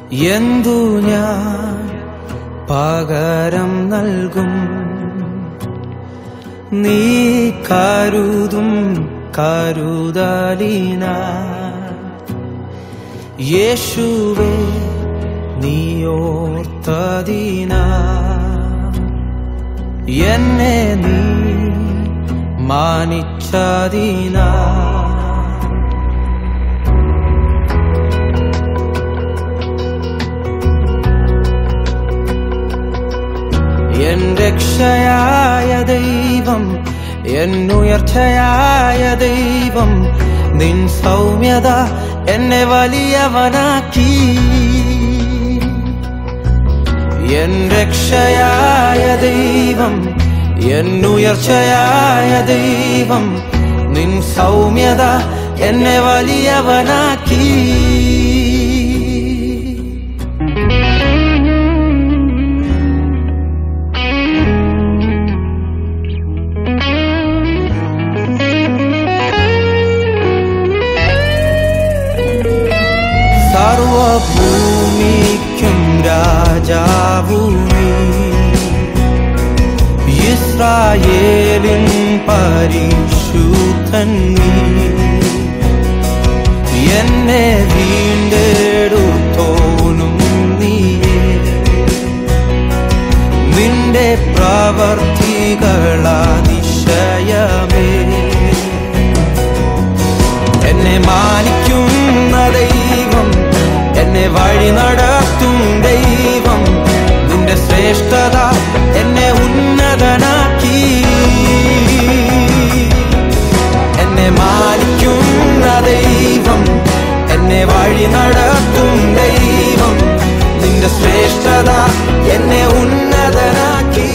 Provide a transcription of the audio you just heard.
എന്തു ഞാൻ പകരം നൽകും നീ കരുതും കരുതലിന യേശുവേ നീയോർത്തതിന എന്നെ നീ മാനിച്ചതിനാ എൻ രക്ഷയായ ദൈവം എന്നുയർച്ചയായ ദൈവം നിൻ സൗമ്യത എന്നെ വലിയവനാക്കി എൻ രക്ഷയായ ദൈവം എന്നുയർച്ചയായ ദൈവം നിൻ സൗമ്യത എന്നെ വലിയവനാക്കി സർവഭൂമിക്കും രാജാഭൂമി ഇസ്രായേലിൻ പരിശുദ്ധൻ നീ എന്നെ വീണ്ടെടുത്തോനും നീയേ നിന്റെ പ്രവർത്തികളാതിശയമേ എന്നെ മാനിക്കുന്ന ദൈവം എന്നെ വഴി നടത്തും ദൈവം നിന്റെ ശ്രേഷ്ഠത എന്നെ ഉന്നതനാക്കി എന്നെ മാനിക്കുന്ന ദൈവം എന്നെ വഴി നടത്തും ദൈവം നിന്റെ ശ്രേഷ്ഠത എന്നെ ഉന്നതനാക്കി